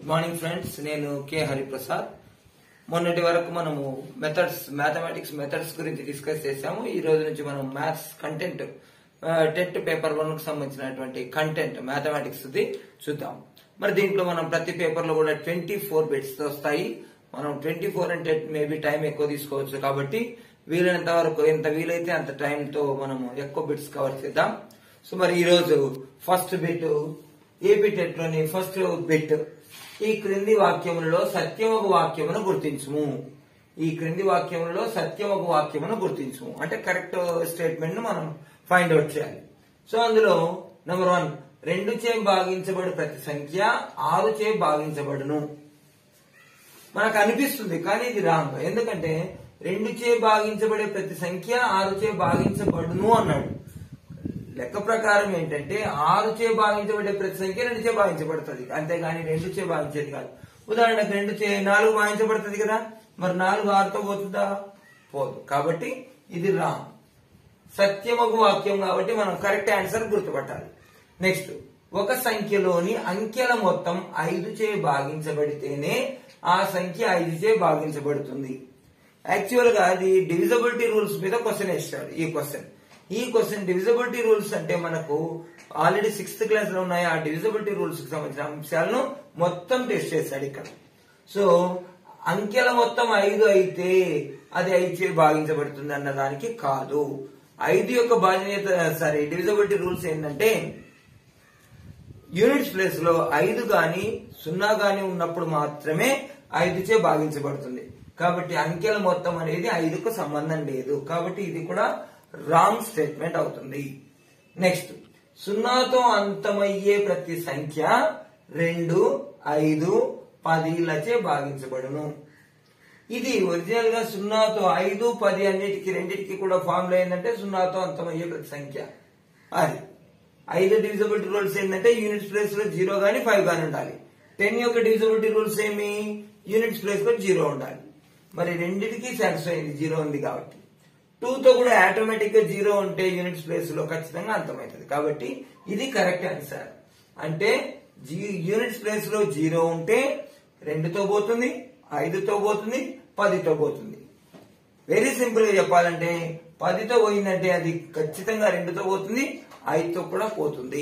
good morning friends నేను K Hariprasad మొన్నటి వరకు మనము మెథడ్స్ మ్యాథమెటిక్స్ మెథడ్స్ గురించి డిస్కస్ చేసాము ఈ రోజు నుంచి మనం maths content TET paper one కు సంబంధించినటువంటి కంటెంట్ మ్యాథమెటిక్స్ ది చూద్దాం మరి దీంట్లో మనం ప్రతి పేపర్ లో కూడా ట్వంటీ ఫోర్ బిట్స్ వస్తాయి మనం ట్వంటీ ఫోర్ అంటే మేబీ టైం ఎక్కువ తీసుకోవచ్చు కాబట్టి వీలైనంత వరకు ఎంత వీలైతే అంత time తో మనము ఎక్కువ బిట్స్ కవర్ చేద్దాం సో మరి ఈ రోజు ఫస్ట్ బిట్ ఏపీ టెట్ లోని ఫస్ట్ బిట్ ఈ క్రింది వాక్యములలో సత్యం ఒక వాక్యమును గుర్తించుము ఈ క్రింది వాక్యములలో సత్యం ఒక వాక్యమును గుర్తించుము అంటే కరెక్ట్ స్టేట్మెంట్ ను మనం ఫైండ్ అవుట్ చేయాలి సో అందులో నెంబర్ వన్ రెండు చే భాగించబడి ప్రతి సంఖ్య ఆరు చే భాగించబడును మనకు అనిపిస్తుంది కానీ ఇది రాంగ్ ఎందుకంటే రెండు చే భాగించబడే ప్రతి సంఖ్య ఆరు చే భాగించబడును అన్నాడు లెక్క ప్రకారం ఏంటంటే ఆరు చే భావించబడే ప్రతి సంఖ్య రెండు చే భావించబడుతుంది అంతేగాని రెండు చే భావించేది కాదు ఉదాహరణకు రెండు చే నాలుగు భావించబడుతుంది కదా మరి నాలుగు ఆరుతో పోతుందా పోదు కాబట్టి ఇది రాంగ్ సత్యమగు వాక్యం కాబట్టి మనం కరెక్ట్ ఆన్సర్ గుర్తుపట్టాలి నెక్స్ట్ ఒక సంఖ్యలోని అంకెల మొత్తం ఐదు చే భాగించబడితేనే ఆ సంఖ్య ఐదు చే భాగించబడుతుంది యాక్చువల్ గా అది డివిజబిలిటీ రూల్స్ మీద క్వశ్చన్ వేస్తాడు ఈ క్వశ్చన్ ఈ క్వశ్చన్ డివిజబిలిటీ రూల్స్ అంటే మనకు ఆల్రెడీ సిక్స్త్ క్లాస్ లో ఉన్నాయి ఆ డివిజబిలిటీ రూల్స్ కి సంబంధించిన అంశాలను మొత్తం టెస్ట్ చేశాడు ఇక్కడ సో అంకెల మొత్తం ఐదు అయితే అది ఐదు చే భాగించబడుతుంది అన్న దానికి కాదు ఐదు యొక్క బాధ్యత సారీ డివిజబిలిటీ రూల్స్ ఏంటంటే యూనిట్స్ ప్లేస్ లో ఐదు గాని సున్నా గాని ఉన్నప్పుడు మాత్రమే ఐదు చే భాగించబడుతుంది కాబట్టి అంకెల మొత్తం అనేది ఐదుకు సంబంధం లేదు కాబట్టి ఇది కూడా రాంగ్ స్టేట్మెంట్ అవుతుంది నెక్స్ట్ సున్నాతో అంతమయ్యే ప్రతి సంఖ్య రెండు ఐదు పదిలచే భాగించబడును ఇది ఒరిజినల్ గా సున్నాతో ఐదు పది అన్నిటికి రెండింటికి కూడా ఫార్ములా ఏంటంటే సున్నాతో అంతమయ్యే ప్రతి సంఖ్య అది ఐదు డివిజబిలిటీ రూల్స్ ఏంటంటే యూనిట్స్ ప్లేస్ లో జీరో గానీ ఫైవ్ గానీ ఉండాలి టెన్ యొక్క డివిజబిలిటీ రూల్స్ ఏమి యూనిట్స్ ప్లేస్ లో జీరో ఉండాలి మరి రెండింటికి సాటిస్ఫై అయింది జీరో ఉంది కాబట్టి టూ తో కూడా ఆటోమేటిక్ గా జీరో ఉంటే యూనిట్స్ ప్లేస్ లో ఖచ్చితంగా అంతమవుతుంది కాబట్టి ఇది కరెక్ట్ ఆన్సర్ అంటే యూనిట్స్ ప్లేస్ లో జీరో ఉంటే రెండుతో పోతుంది ఐదుతో పోతుంది పదితో పోతుంది వెరీ సింపుల్ గా చెప్పాలంటే పదితో పోయిందంటే అది ఖచ్చితంగా రెండుతో పోతుంది ఐదుతో కూడా పోతుంది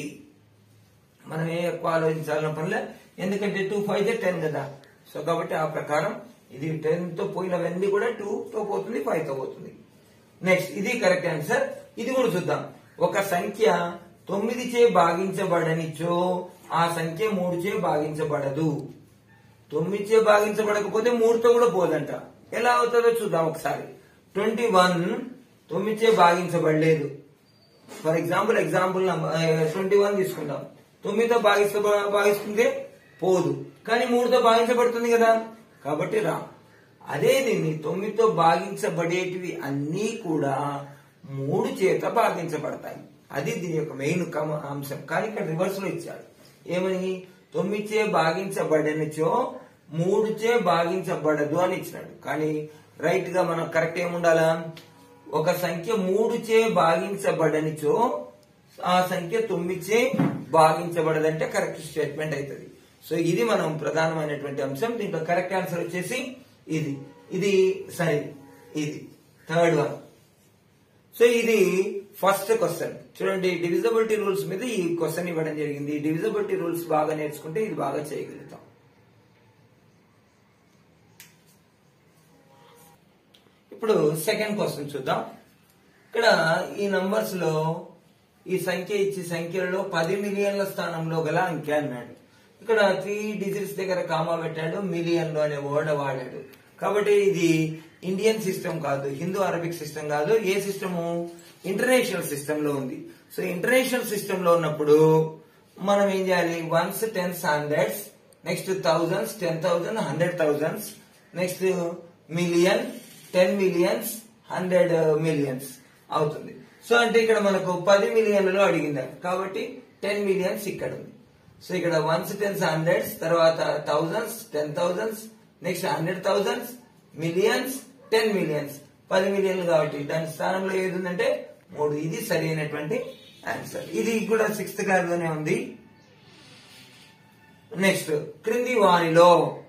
మనం ఏ ఎక్కువ ఆలోచించాలన్న పనిలే ఎందుకంటే టూ ఫైవ్ టెన్ కదా సో కాబట్టి ఆ ప్రకారం ఇది టెన్ తో పోయినవన్నీ కూడా టూ తో పోతుంది ఫైవ్ తో పోతుంది నెక్స్ట్ ఇది కరెక్ట్ ఆన్సర్ ఇది కూడా చూద్దాం ఒక సంఖ్య తొమ్మిది చే భాగించబడనిచో ఆ సంఖ్య మూడు చే భాగించబడదు తొమ్మిది చే భాగించబడకపోతే మూడుతో కూడా పోదంట ఎలా అవుతుందో చూద్దాం ఒకసారి ట్వంటీ వన్ తొమ్మిది చే భాగించబడలేదు for example example twenty one తీసుకుందాం తొమ్మిదితో భాగిస్త భాగిస్తుంటే పోదు కానీ మూడుతో భాగించబడుతుంది కదా కాబట్టి రా అదే దీన్ని తొమ్మిదితో భాగించబడేటివి అన్నీ కూడా మూడు చేత భాగించబడతాయి అది దీని యొక్క మెయిన్ కమ- అంశం కానీ ఇక్కడ రివర్స్ లో ఇచ్చాడు ఏమని తొమ్మిది చే భాగించబడనిచో మూడు చే భాగించబడదు అని ఇచ్చినాడు కానీ రైట్ గా మనం కరెక్ట్ ఏముండాలా ఒక సంఖ్య మూడు చే భాగించబడనిచో ఆ సంఖ్య తొమ్మిది చే భాగించబడదంటే కరెక్ట్ స్టేట్మెంట్ అవుతుంది సో ఇది మనం ప్రధానమైనటువంటి అంశం దీంట్లో కరెక్ట్ ఆన్సర్ వచ్చేసి ఇది ఇది సరే ఇది థర్డ్ వన్ సో ఇది ఫస్ట్ క్వశ్చన్ చూడండి డివిజబిలిటీ రూల్స్ మీద ఈ క్వశ్చన్ ఇవ్వడం జరిగింది డివిజబిలిటీ రూల్స్ బాగా నేర్చుకుంటే ఇది బాగా చేయగలుగుతాం ఇప్పుడు సెకండ్ క్వశ్చన్ చూద్దాం ఇక్కడ ఈ నంబర్స్ లో ఈ సంఖ్య ఇచ్చి సంఖ్యలలో పది మిలియన్ల స్థానంలో గల అంకె అన్నాడు ఇక్కడ త్రీ డిజిట్స్ దగ్గర కామా పెట్టాడు మిలియన్ లో అనే వర్డ్ వాడాడు కాబట్టి ఇది ఇండియన్ సిస్టమ్ కాదు హిందూ అరబిక్ సిస్టమ్ కాదు ఏ సిస్టము ఇంటర్నేషనల్ సిస్టమ్ లో ఉంది సో ఇంటర్నేషనల్ సిస్టమ్ లో ఉన్నప్పుడు మనం ఏం చేయాలి ones tens hundreds next thousands ten thousand hundred thousands next million ten millions hundred millions అవుతుంది సో అంటే ఇక్కడ మనకు పది మిలియన్లలో అడిగింది కాబట్టి టెన్ మిలియన్స్ ఇక్కడ ఉంది సో ఇక్కడ వన్స్ టెన్స్ హండ్రెడ్స్ తర్వాత thousands ten thousands next hundred thousands millions ten millions పది మిలియన్లు కాబట్టి దాని స్థానంలో ఏది ఉందంటే మూడు ఇది సరైనటువంటి ఆన్సర్ ఇది కూడా సిక్స్త్ క్లాస్ లోనే ఉంది నెక్స్ట్ క్రింది వానిలో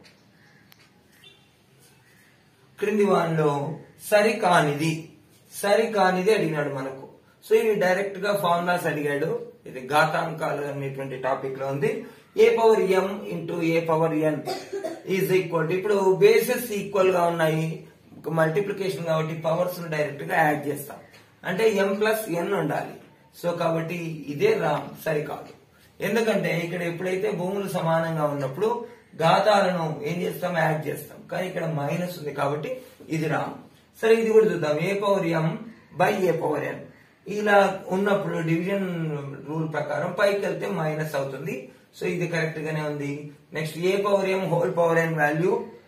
క్రింది వానిలో సరికానిది సరికానిది అడిగినాడు మనకు సో ఇవి డైరెక్ట్ గా ఫార్ములాస్ అడిగాడు ఇది ఘాతాంకాలు అనేటువంటి టాపిక్ లో ఉంది A power M into A power N is equal ఇప్పుడు బేసెస్ ఈక్వల్ గా ఉన్నాయి మల్టిప్లికేషన్ కాబట్టి పవర్స్ డైరెక్ట్ గా యాడ్ చేస్తాం అంటే ఎం ప్లస్ ఎన్ ఉండాలి సో కాబట్టి ఇదే రామ్ సరికాదు ఎందుకంటే ఇక్కడ ఎప్పుడైతే భూములు సమానంగా ఉన్నప్పుడు ఘాతాలను ఏం చేస్తాం యాడ్ చేస్తాం కానీ ఇక్కడ మైనస్ ఉంది కాబట్టి ఇది రామ్ సరే ఇది కూడా చూద్దాం A power M by A power N ఇలా ఉన్నప్పుడు డివిజన్ రూల్ ప్రకారం పైకి వెళ్తే మైనస్ అవుతుంది సో ఇది కరెక్ట్ గానే ఉంది next A power M whole power N value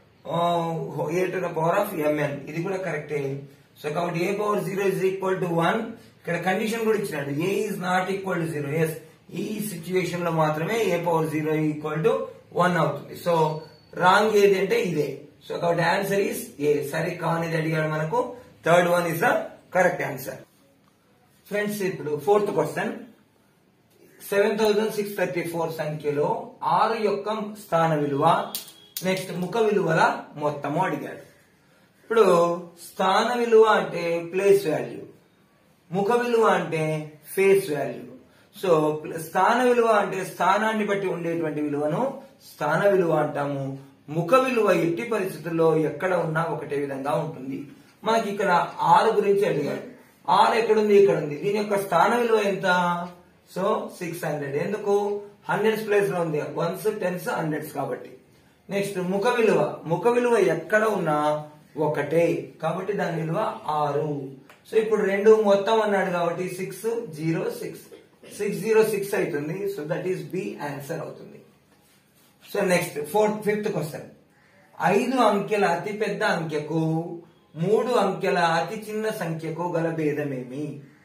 A to the power of M N ఇది కూడా కరెక్టే సో కాబట్టి A power zero is equal to one ఇక్కడ కండిషన్ కూడా ఇచ్చినాడు A is not equal to zero yes ఈ సిచ్యువేషన్ లో మాత్రమే A power zero equal to one అవుతుంది సో రాంగ్ ఏది అంటే ఇదే సో కాబట్టి ఆన్సర్ ఈస్ ఏ సరే కానిది అడిగాడు మనకు third one is the correct answer friends ఇప్పుడు fourth question seven thousand six thirty four సంఖ్యలో ఆరు యొక్క స్థాన విలువ నెక్స్ట్ ముఖ విలువల మొత్తము అడిగాడు ఇప్పుడు స్థాన విలువ అంటే ప్లేస్ వాల్యూ ముఖ విలువ అంటే ఫేస్ వాల్యూ సో ప్ల- స్థాన విలువ అంటే స్థానాన్ని బట్టి ఉండేటువంటి విలువను స్థాన విలువ అంటాము ముఖ విలువ ఎట్టి పరిస్థితుల్లో ఎక్కడ ఉన్నా ఒకటే విధంగా ఉంటుంది మనకి ఇక్కడ ఆరు గురించి అడిగాడు ఆరు ఎక్కడుంది ఇక్కడ ఉంది దీని యొక్క స్థాన విలువ ఎంత సో సిక్స్ హండ్రెడ్ ఎందుకు హండ్రెడ్స్ ప్లేస్ లో ఉంది వన్స్ టెన్స్ హండ్రెడ్స్ కాబట్టి నెక్స్ట్ ముఖ విలువ ముఖ విలువ ఎక్కడ ఉన్నా ఒకటే కాబట్టి దాని విలువ ఆరు సో ఇప్పుడు రెండు మొత్తం అన్నాడు కాబట్టి six zero six six zero six అవుతుంది so that is B answer అవుతుంది so next fourth fifth question ఐదు అంకెల అతి పెద్ద అంకెకు మూడు అంకెల అతి చిన్న సంఖ్యకు గల భేదమేమి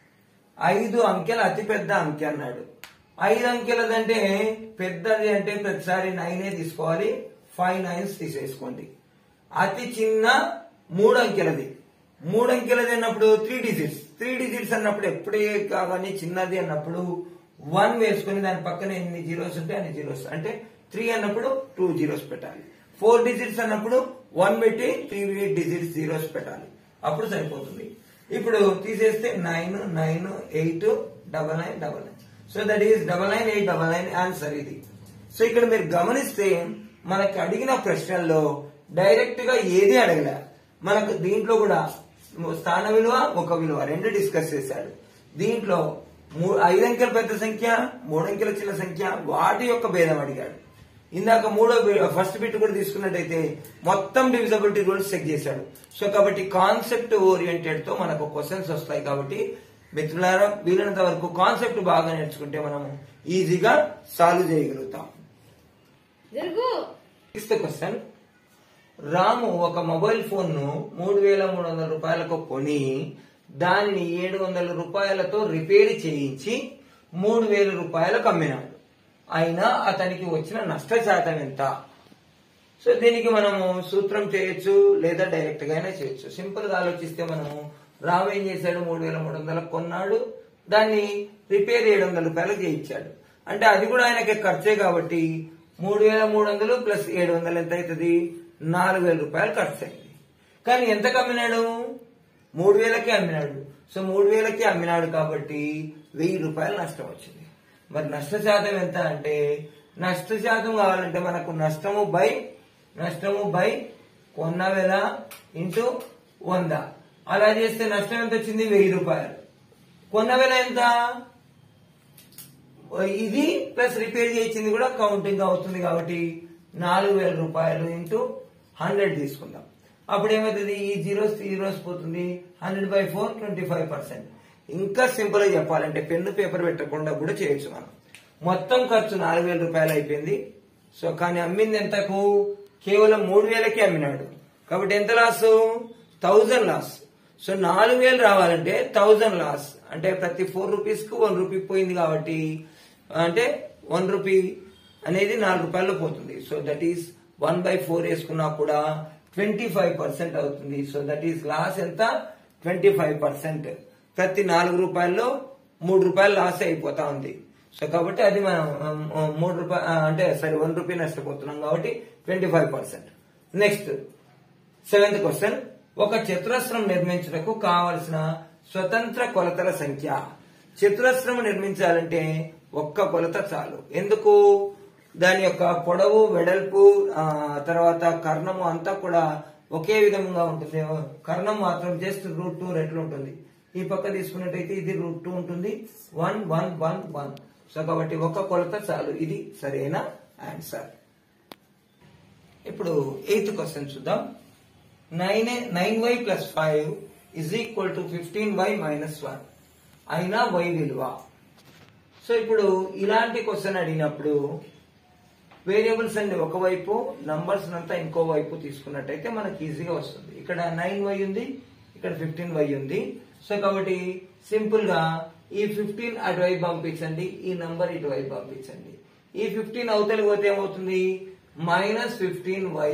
ఐదు అంకెల అతి పెద్ద అంకె అన్నాడు ఐదు అంకెలదంటే పెద్దది అంటే ప్రతిసారి నైనే తీసుకోవాలి ఫైవ్ నైన్స్ తీసేసుకోండి అతి చిన్న మూడు అంకెలది మూడు అంకెలది అన్నప్పుడు త్రీ డిజిట్స్ త్రీ డిజిట్స్ అన్నప్పుడు ఎప్పుడే కాగానే చిన్నది అన్నప్పుడు వన్ వేసుకుని దాని పక్కన ఎన్ని జీరోస్ ఉంటే అన్ని జీరోస్ అంటే త్రీ అన్నప్పుడు టూ జీరోస్ పెట్టాలి ఫోర్ డిజిట్స్ అన్నప్పుడు వన్ పెట్టి త్రీ డిజిట్స్ జీరోస్ పెట్టాలి అప్పుడు సరిపోతుంది ఇప్పుడు తీసేస్తే nine nine eight double nine double nine so that is double nine eight double nine answer ఇది సో ఇక్కడ మీరు గమనిస్తే మనకి అడిగిన ప్రశ్నల్లో డైరెక్ట్ గా ఏది అడగలే మనకు దీంట్లో కూడా స్థాన విలువ ముఖ విలువ రెండు డిస్కస్ చేశాడు దీంట్లో మూ- ఐదు అంకెల పెద్ద సంఖ్య మూడు అంకెల చిన్న సంఖ్య వాటి యొక్క భేదం అడిగాడు ఇందాక మూడో ఫస్ట్ బిట్ కూడా తీసుకున్నట్టయితే మొత్తం డివిజబిలిటీ రూల్స్ చెక్ చేశాడు సో కాబట్టి కాన్సెప్ట్ ఓరియంటెడ్ తో మనకు క్వశ్చన్స్ వస్తాయి కాబట్టి మిత్రులారా వీలైనంత వరకు కాన్సెప్ట్ బాగా నేర్చుకుంటే మనం ఈజీగా సాల్వ్ చేయగలుగుతాం జరుగు సిక్స్త్ క్వశ్చన్ రాము ఒక మొబైల్ ఫోన్ ను మూడు వేల మూడు వందల రూపాయలకు కొని దానిని ఏడు వందల రూపాయలతో రిపేర్ చేయించి మూడు వేల రూపాయలకు అమ్మినాడు అయినా అతనికి వచ్చిన నష్ట శాతం ఎంత సో దీనికి మనము సూత్రం చేయొచ్చు లేదా డైరెక్ట్ గా అయినా చేయొచ్చు సింపుల్ గా ఆలోచిస్తే మనము రాము ఏం చేశాడు మూడు వేల మూడు వందలకు కొన్నాడు దాన్ని రిపేర్ ఏడు వందల రూపాయలకు చేయించాడు అంటే అది కూడా ఆయనకి ఖర్చే కాబట్టి మూడు వేల మూడు వందలు ప్లస్ ఏడు వందలు ఎంత అవుతుంది నాలుగు వేల రూపాయలు ఖర్చు అయింది కానీ ఎంతకు అమ్మినాడు మూడు వేలకే అమ్మినాడు సో మూడు వేలకే అమ్మినాడు కాబట్టి వెయ్యి రూపాయలు నష్టం వచ్చింది మరి నష్ట శాతం ఎంత అంటే నష్ట శాతం కావాలంటే మనకు నష్టము బై నష్టము బై కొన్న వేల ఇంటూ వంద అలా చేస్తే నష్టం ఎంత వచ్చింది వెయ్యి రూపాయలు కొన్న వేల ఎంత ఇది ప్లస్ రిపేర్ చేయించింది కూడా కౌంటింగ్ అవుతుంది కాబట్టి నాలుగు వేల రూపాయలు ఇంటూ హండ్రెడ్ తీసుకుందాం అప్పుడు ఏమవుతుంది ఈ జీరోస్ జీరోస్ పోతుంది hundred by four twenty five percent ఇంకా సింపుల్ గా చెప్పాలంటే పెన్ను పేపర్ పెట్టకుండా కూడా చేయొచ్చు మనం మొత్తం ఖర్చు నాలుగు వేల రూపాయలు అయిపోయింది సో కానీ అమ్మింది ఎంతకు కేవలం మూడు వేలకే అమ్మినాడు కాబట్టి ఎంత లాస్ థౌజండ్ లాస్ సో నాలుగు వేలు రావాలంటే థౌజండ్ లాస్ అంటే ప్రతి ఫోర్ రూపీస్ కు వన్ రూపీ పోయింది కాబట్టి అంటే వన్ రూపీ అనేది నాలుగు రూపాయలు పోతుంది so that is one by four వేసుకున్నా కూడా ట్వంటీ ఫైవ్ పర్సెంట్ అవుతుంది సో దట్ ఈస్ లాస్ ఎంత ట్వంటీ ఫైవ్ పర్సెంట్ ప్రతి నాలుగు రూపాయల్లో మూడు రూపాయలు లాస్ అయిపోతా ఉంది సో కాబట్టి అది మనం ఆ, మూడు రూపాయలు అంటే సరే వన్ రూపీ నష్టపోతున్నాం కాబట్టి twenty five percent next seventh question ఒక చతురస్రం నిర్మించుటకు కావలసిన స్వతంత్ర కొలతల సంఖ్య చతురస్రం నిర్మించాలంటే ఒక్క కొలత చాలు ఎందుకు దాని యొక్క పొడవు వెడల్పు ఆ, తర్వాత కర్ణము అంతా కూడా ఒకే విధంగా ఉంటుంది కర్ణం మాత్రం జస్ట్ రూట్ టూ రెట్లు ఉంటుంది ఈ పక్క తీసుకున్నట్టయితే ఇది రూట్ టూ ఉంటుంది one one one one so కాబట్టి ఒక్క కొలత చాలు ఇది సరైన ఆన్సర్ ఇప్పుడు ఎయిత్ క్వశ్చన్ చూద్దాం nine nine Y plus five is equal to fifteen Y minus one అయినా వై విలువ సో ఇప్పుడు ఇలాంటి క్వశ్చన్ అడిగినప్పుడు వేరియబుల్స్ అన్ని ఒకవైపు నంబర్స్ అంతా ఇంకో వైపు తీసుకున్నట్టయితే మనకి ఈజీగా వస్తుంది ఇక్కడ నైన్ వై ఉంది ఇక్కడ ఫిఫ్టీన్ వై ఉంది సో కాబట్టి సింపుల్ గా ఈ ఫిఫ్టీన్ అటువైపు పంపించండి ఈ నంబర్ ఇటువైపు పంపించండి ఈ ఫిఫ్టీన్ అవతలి పోతే ఏమవుతుంది minus fifteen Y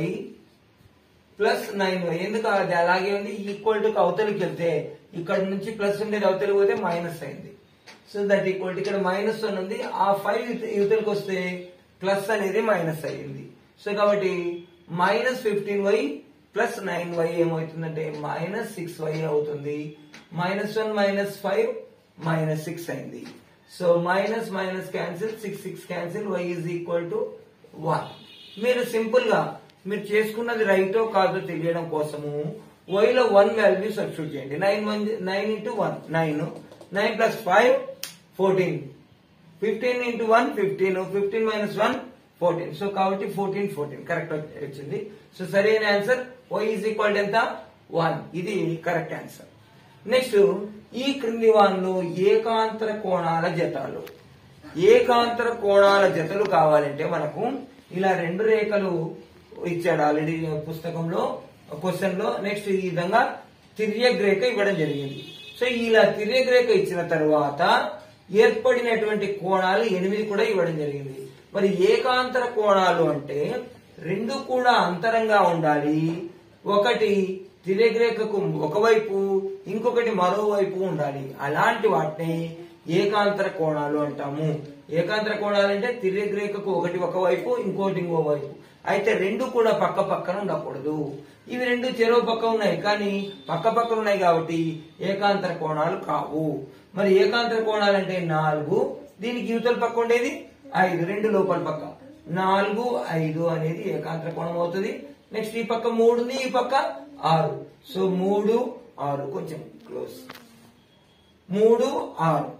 plus nine Y ఎందుకు అది అలాగే ఉంది ఈక్వల్ టు అవతలికి వెళ్తే ఇక్కడ నుంచి ప్లస్ ఉండేది అవతలికి పోతే మైనస్ అయింది సో దట్ ఈక్వల్ టు ఇక్కడ మైనస్ వన్ ఉంది ఆ ఫైవ్ యువతలకు వస్తే ప్లస్ అనేది మైనస్ అయ్యింది సో కాబట్టి minus fifteen Y plus nine Y ఏమవుతుందంటే మైనస్ సిక్స్ వై అవుతుంది minus one minus five minus six అయింది so minus minus cancel six six cancel Y is equal to one మీరు simple గా మీరు చేసుకున్నది రైటో కాదో తెలియడం కోసము y లో వన్ వాల్యూ సబ్స్టిట్యూట్ చేయండి nine one nine into one nine nine plus five fourteen fifteen into one fifteen fifteen minus one fourteen so కాబట్టి ఫోర్టీన్ ఫోర్టీన్ కరెక్ట్ వచ్చింది సో సరైన ఆన్సర్ వై ఈజ్ ఈక్వల్ ఎంత one ఇది correct answer next ఈ క్రింది వాళ్ళు ఏకాంతర కోణాల జతాలు ఏకాంతర కోణాల జతలు కావాలంటే మనకు ఇలా రెండు రేఖలు ఇచ్చాడు ఆల్రెడీ పుస్తకంలో క్వశ్చన్ లో నెక్స్ట్ ఈ విధంగా తిర్యక్ రేఖ ఇవ్వడం జరిగింది సో ఇలా తిర్యక్ రేఖ ఇచ్చిన తర్వాత ఏర్పడినటువంటి కోణాలు ఎనిమిది కూడా ఇవ్వడం జరిగింది మరి ఏకాంతర కోణాలు అంటే రెండు కూడా అంతరంగా ఉండాలి ఒకటి తిరగరేఖకు ఒకవైపు ఇంకొకటి మరోవైపు ఉండాలి అలాంటి వాటిని ఏకాంతర కోణాలు అంటాము ఏకాంతర కోణాలు అంటే తిరగరేఖకు ఒకటి ఒకవైపు ఇంకోటి ఇంకో వైపు అయితే రెండు కూడా పక్క పక్కన ఉండకూడదు ఇవి రెండు చెరువు పక్క ఉన్నాయి కానీ పక్క పక్కన ఉన్నాయి కాబట్టి ఏకాంతర కోణాలు కావు మరి ఏకాంతర కోణాలు అంటే నాలుగు దీనికి యువతల పక్క ఉండేది ఐదు రెండు లోపల పక్క నాలుగు ఐదు అనేది ఏకాంతర కోణం అవుతుంది నెక్స్ట్ ఈ పక్క మూడుని ఈ పక్క ఆరు సో మూడు ఆరు కొంచెం క్లోజ్ మూడు ఆరు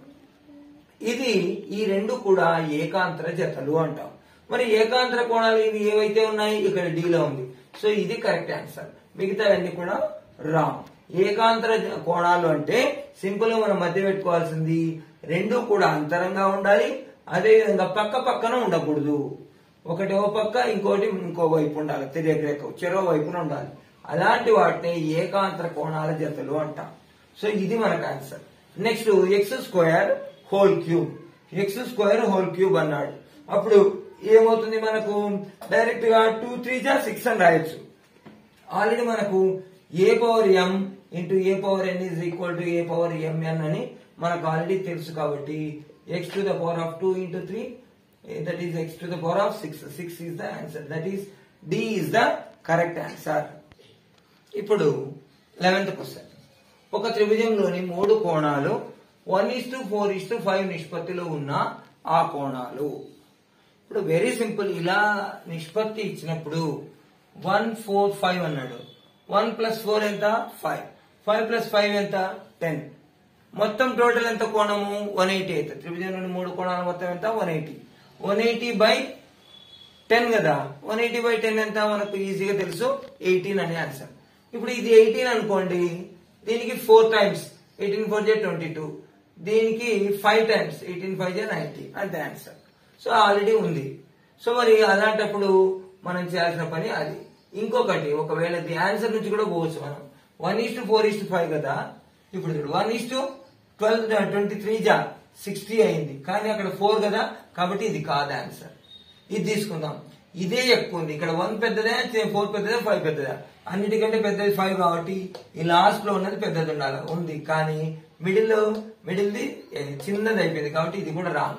ఇది ఈ రెండు కూడా ఏకాంతర జతలు అంటాం మరి ఏకాంతర కోణాలు ఇవి ఏవైతే ఉన్నాయి ఇక్కడ డీలో ఉంది సో ఇది కరెక్ట్ ఆన్సర్ మిగతావన్నీ కూడా రాంగ్ ఏకాంతర జ- కోణాలు అంటే సింపుల్ గా మనం మధ్య పెట్టుకోవాల్సింది రెండు కూడా అంతరంగా ఉండాలి అదే విధంగా పక్క పక్కన ఉండకూడదు ఒకటి ఓ పక్క ఇంకోటి ఇంకో వైపు ఉండాలి తెలియక చెరో వైపున ఉండాలి అలాంటి వాటిని ఏకాంతర కోణాల జతలు అంటాం సో ఇది మనకు answer next x square whole cube x square whole cube అన్నాడు అప్పుడు ఏమవుతుంది మనకు డైరెక్ట్ గా టూ త్రీ జా సిక్స్ అని రాయొచ్చు ఆల్రెడీ మనకు a power M into A power N is equal to a power m n అని మనకు ఆల్రెడీ తెలుసు కాబట్టి x to the power of two into three that is x to the power of six six is the answer that is d is the correct answer ఇప్పుడు eleventh question ఒక త్రిభుజంలోని మూడు కోణాలు one is to four is to five నిష్పత్తిలో ఉన్న ఆ కోణాలు ఇప్పుడు వెరీ సింపుల్ ఇలా నిష్పత్తి ఇచ్చినప్పుడు వన్ ఫోర్ ఫైవ్ అన్నాడు వన్ ప్లస్ ఫోర్ ఎంత ఫైవ్ ఫైవ్ ప్లస్ ఫైవ్ ఎంత టెన్ మొత్తం టోటల్ ఎంత కోణము వన్ ఎయిటీ అవుతుంది త్రిభుజంలోని మూడు కోణాలు మొత్తం ఎంత one eighty one eighty by ten కదా వన్ ఎయిటీ బై టెన్ ఎంత మనకు ఈజీగా తెలుసు ఎయిటీన్ అనే ఆన్సర్ ఇప్పుడు ఇది ఎయిటీన్ అనుకోండి దీనికి ఫోర్ టైమ్స్ ఎయిటీన్ ఫోర్ జే ట్వంటీ టూ దీనికి ఫైవ్ టైమ్స్ ఎయిటీన్ ఫైవ్ జే నైన్టీ అంతే ఆన్సర్ సో ఆల్రెడీ ఉంది సో మరి అలాంటప్పుడు మనం చేయాల్సిన పని అది ఇంకొకటి ఒకవేళ ది ఆన్సర్ నుంచి కూడా పోవచ్చు మనం one is to four is to five కదా ఇప్పుడు చూడు one is to twelve twenty three జా సిక్స్టీ అయింది కానీ అక్కడ ఫోర్ కదా కాబట్టి ఇది కాదు ఆన్సర్ ఇది తీసుకుందాం ఇదే ఎక్కువ ఉంది ఇక్కడ వన్ పెద్దదే ఫోర్ పెద్దదే ఫైవ్ పెద్దదా అన్నిటికంటే పెద్దది ఫైవ్ కాబట్టి ఈ లాస్ట్ లో ఉన్నది పెద్దది ఉండాలి ఉంది కానీ మిడిల్ మిడిల్ది చిన్నది అయిపోయింది కాబట్టి ఇది కూడా రాంగ్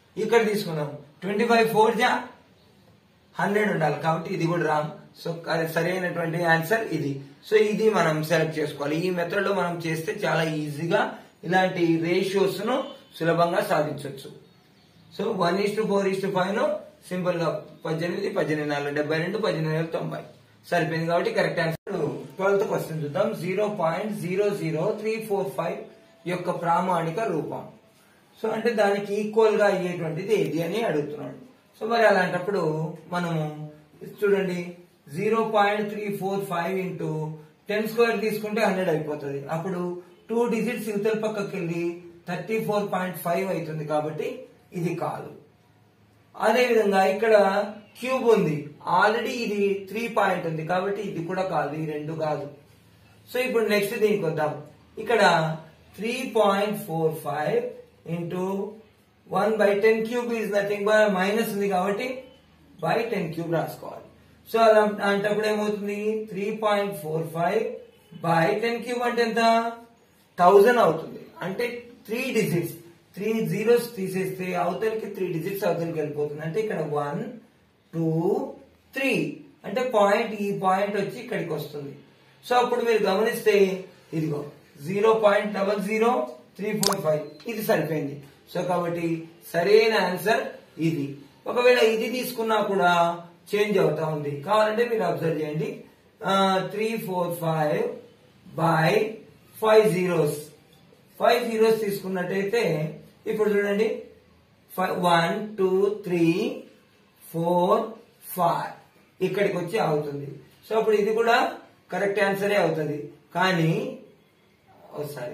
ఇక్కడ తీసుకుందాం ట్వంటీ ఫైవ్ ఫోర్ జా హండ్రెడ్ ఉండాలి కాబట్టి ఇది కూడా రాంగ్ సో అది సరైనటువంటి ఆన్సర్ ఇది సో ఇది మనం సెలెక్ట్ చేసుకోవాలి ఈ మెథడ్ లో మనం చేస్తే చాలా ఈజీగా ఇలాంటి రేషియోస్ ను సులభంగా సాధించవచ్చు so one is to four is to five ను సింపుల్ గా పద్దెనిమిది పద్దెనిమిది నాలుగు డెబ్బై రెండు పద్దెనిమిది వేల తొంభై సరిపోయింది కాబట్టి కరెక్ట్ ఆన్సర్ ట్వెల్త్ క్వశ్చన్ చూద్దాం zero point zero zero three four five యొక్క ప్రామాణిక రూపం సో అంటే దానికి ఈక్వల్ గా అయ్యేటువంటిది ఏది అని అడుగుతున్నాడు సో మరి అలాంటప్పుడు మనము చూడండి zero point three four five into ten square తీసుకుంటే హండ్రెడ్ అయిపోతుంది అప్పుడు టూ డిజిట్స్ యువతల పక్కకి వెళ్ళి థర్టీ ఫోర్ పాయింట్ ఫైవ్ అవుతుంది కాబట్టి ఇది కాదు అదే విధంగా ఇక్కడ క్యూబ్ ఉంది ఆల్రెడీ ఇది త్రీ పాయింట్ ఉంది కాబట్టి ఇది కూడా కాదు ఈ రెండు కాదు సో ఇప్పుడు నెక్స్ట్ దీనికి వద్దాం ఇక్కడ three point four five into one by ten cube is nothing by minus ఉంది కాబట్టి బై టెన్ క్యూబ్ రాసుకోవాలి సో అలా అంటప్పుడు ఏమవుతుంది three point four five by ten cube అంటే ఎంత థౌజండ్ అవుతుంది అంటే త్రీ డిజిట్స్ త్రీ జీరోస్ తీసేస్తే అవతలకి త్రీ డిజిట్స్ అవతలకి వెళ్ళిపోతుంది అంటే ఇక్కడ వన్ టూ త్రీ అంటే పాయింట్ ఈ పాయింట్ వచ్చి ఇక్కడికి వస్తుంది సో అప్పుడు మీరు గమనిస్తే ఇదిగో zero point double zero three four five ఇది సరిపోయింది సో కాబట్టి సరైన ఆన్సర్ ఇది ఒకవేళ ఇది తీసుకున్నా కూడా చేంజ్ అవుతా ఉంది కావాలంటే మీరు అబ్జర్వ్ చేయండి three four five by five zeros five zeros తీసుకున్నట్టయితే ఇప్పుడు చూడండి one two three four five ఇక్కడికి వచ్చి అవుతుంది సో అప్పుడు ఇది కూడా కరెక్ట్ ఆన్సరే అవుతుంది కానీ ఒకసారి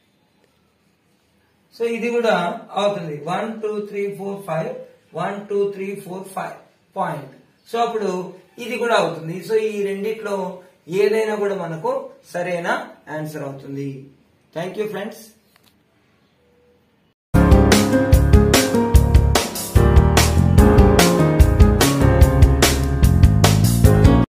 సో ఇది కూడా అవుతుంది one two three four five one two three four five point so అప్పుడు ఇది కూడా అవుతుంది సో ఈ రెండిట్లో ఏదైనా కూడా మనకు సరైన ఆన్సర్ అవుతుంది థ్యాంక్ యూ ఫ్రెండ్స్